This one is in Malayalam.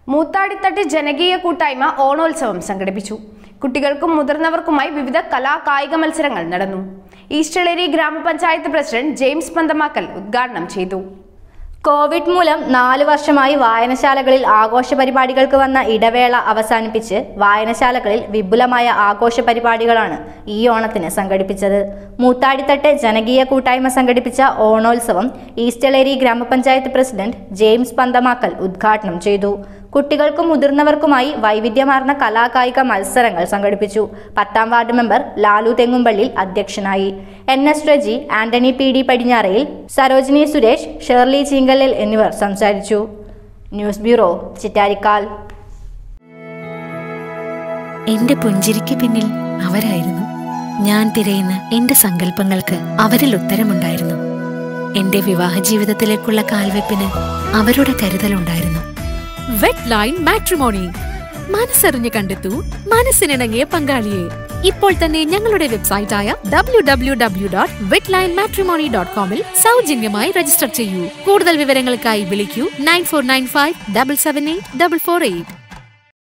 മൂത്താടിത്തട്ട് ജനകീയ കൂട്ടായ്മ ഓണോത്സവം സംഘടിപ്പിച്ചു കുട്ടികൾക്കും മുതിർന്നവർക്കുമായി വിവിധ കലാ കായിക മത്സരങ്ങൾ നടന്നു ഈസ്റ്റളേരി ഗ്രാമപഞ്ചായത്ത് പ്രസിഡന്റ് ജെയിംസ് പന്തമാക്കൽ ഉദ്ഘാടനം ചെയ്തു കോവിഡ് മൂലം നാലു വർഷമായി വായനശാലകളിൽ ആഘോഷ പരിപാടികൾക്ക് വന്ന ഇടവേള അവസാനിപ്പിച്ച് വായനശാലകളിൽ വിപുലമായ ആഘോഷ പരിപാടികളാണ് ഈ ഓണത്തിന് സംഘടിപ്പിച്ചത് മൂത്താടിത്തട്ട് ജനകീയ കൂട്ടായ്മ സംഘടിപ്പിച്ച ഓണോത്സവം ഈസ്റ്റലേരി ഗ്രാമപഞ്ചായത്ത് പ്രസിഡന്റ് ജെയിംസ് പന്തമാക്കൽ ഉദ്ഘാടനം ചെയ്തു കുട്ടികൾക്കും മുതിർന്നവർക്കുമായി വൈവിധ്യമാർന്ന കലാകായിക മത്സരങ്ങൾ സംഘടിപ്പിച്ചു പത്താം വാർഡ് മെമ്പർ ലാലു തെങ്ങുംപള്ളിൽ അധ്യക്ഷനായി എൻ എസ് റജി ആന്റണി പി ഡി പടിഞ്ഞാറയിൽ സരോജിനി സുരേഷ് ഷേർലി ചീങ്കലിൽ എന്നിവർ സംസാരിച്ചു ന്യൂസ് ബ്യൂറോ ചിറ്റാരിക്കാൽ എന്റെ പുഞ്ചിരിക്ക് പിന്നിൽ അവരായിരുന്നു ഞാൻ തിരയുന്ന എന്റെ സങ്കല്പങ്ങൾക്ക് അവരിൽ ഉത്തരമുണ്ടായിരുന്നു എന്റെ വിവാഹ ജീവിതത്തിലേക്കുള്ള കാൽവെപ്പിന് അവരുടെ കരുതലുണ്ടായിരുന്നു വെറ്റ് ലൈൻ മാട്രിമോണി മനസ്സറിഞ്ഞ് കണ്ടെത്തൂ മനസ്സിനിണങ്ങിയ പങ്കാളിയെ ഇപ്പോൾ തന്നെ ഞങ്ങളുടെ വെബ്സൈറ്റായ W W W dot wet line matrimony dot കോമിൽ സൗജന്യമായി രജിസ്റ്റർ ചെയ്യൂ കൂടുതൽ വിവരങ്ങൾക്കായി വിളിക്കൂ nine four nine five double seven eight double four eight